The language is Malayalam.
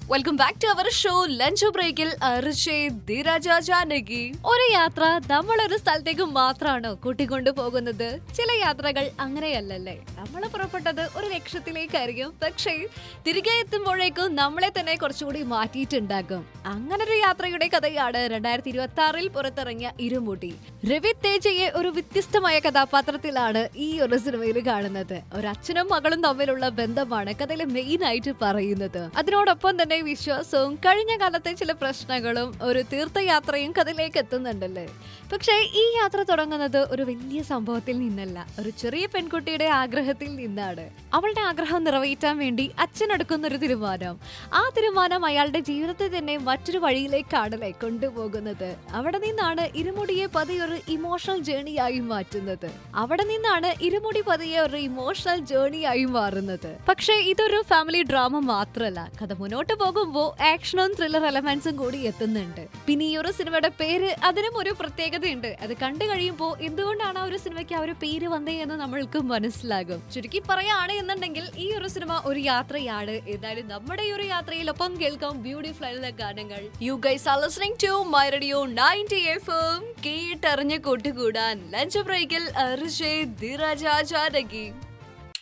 welcome back to our show lunch ബ്രേക്കിൽ ജാനകി ഒരു യാത്ര നമ്മൾ ഒരു സ്ഥലത്തേക്ക് മാത്രമാണോ കൂട്ടിക്കൊണ്ടു പോകുന്നത് ചില യാത്രകൾ അങ്ങനെയല്ലല്ലേ നമ്മൾ പുറപ്പെട്ടത് ഒരു ലക്ഷ്യത്തിലേക്കായിരിക്കും പക്ഷേ തിരികെ എത്തുമ്പോഴേക്കും നമ്മളെ തന്നെ കുറച്ചുകൂടി മാറ്റിയിട്ടുണ്ടാകും അങ്ങനെ ഒരു യാത്രയുടെ കഥയാണ് രണ്ടായിരത്തി ഇരുപത്തി ആറിൽ പുറത്തിറങ്ങിയ ഇരുമുടി രവി തേജയെ ഒരു വ്യത്യസ്തമായ കഥാപാത്രത്തിലാണ് ഈ ഒരു സിനിമയിൽ കാണുന്നത് ഒരു അച്ഛനും മകളും തമ്മിലുള്ള ബന്ധമാണ് കഥയിൽ മെയിൻ ആയിട്ട് പറയുന്നത് അതിനോടൊപ്പം തന്നെ വിശ്വാസവും കഴിഞ്ഞ കാലത്തെ ചില പ്രശ്നങ്ങളും ഒരു തീർത്ഥയാത്രയും കഥയിലേക്ക് എത്തുന്നുണ്ടല്ലേ പക്ഷേ ഈ യാത്ര തുടങ്ങുന്നത് ഒരു വലിയ സംഭവത്തിൽ നിന്നല്ല ഒരു ചെറിയ പെൺകുട്ടിയുടെ ആഗ്രഹത്തിൽ നിന്നാണ് അവളുടെ ആഗ്രഹം നിറവേറ്റാൻ വേണ്ടി അച്ഛൻ എടുക്കുന്ന ഒരു തീരുമാനം ആ തീരുമാനം അയാളുടെ ജീവിതത്തെ തന്നെ മറ്റൊരു വഴിയിലേക്കാണല്ലേ കൊണ്ടുപോകുന്നത് അവിടെ നിന്നാണ് ഇരുമുടിയെ പതിയെ ഒരു ഇമോഷണൽ ജേണിയായി മാറ്റുന്നത് അവിടെ നിന്നാണ് ഇരുമുടി പതിയെ ഒരു ഇമോഷണൽ ജേണിയായി മാറുന്നത് പക്ഷേ ഇതൊരു ഫാമിലി ഡ്രാമ മാത്രമല്ല കഥ മുന്നോട്ട് പോകുമ്പോൾ ആക്ഷനും ത്രില്ലർ എലമെന്റ്സും കൂടി എത്തുന്നുണ്ട് പിന്നെ ഈ ഒരു സിനിമയുടെ പേര് അതിനും ഒരു പ്രത്യേകതയുണ്ട് അത് കണ്ടു കഴിയുമ്പോൾ എന്തുകൊണ്ടാണ് ആ ഒരു സിനിമയ്ക്ക് ആ ഒരു പേര് വന്നേ എന്ന് നമ്മൾക്ക് മനസ്സിലാകും ചുരുക്കി പറയാണ് എന്നുണ്ടെങ്കിൽ ഈ ഒരു സിനിമ ഒരു യാത്രയാണ് ഏതായാലും നമ്മുടെ ഈ ഒരു യാത്രയിൽ ഒപ്പം കേൾക്കാം ബ്യൂട്ടിഫുൾ ആയിട്ടുള്ള ഗാനങ്ങൾ you guys are listening to my radio 90 FM കേട്ടറിഞ്ഞ് കൂട്ടുകൂടാൻ ലഞ്ച് ബ്രേക്കിൽ അർജയ് ധീരജ ജാനകി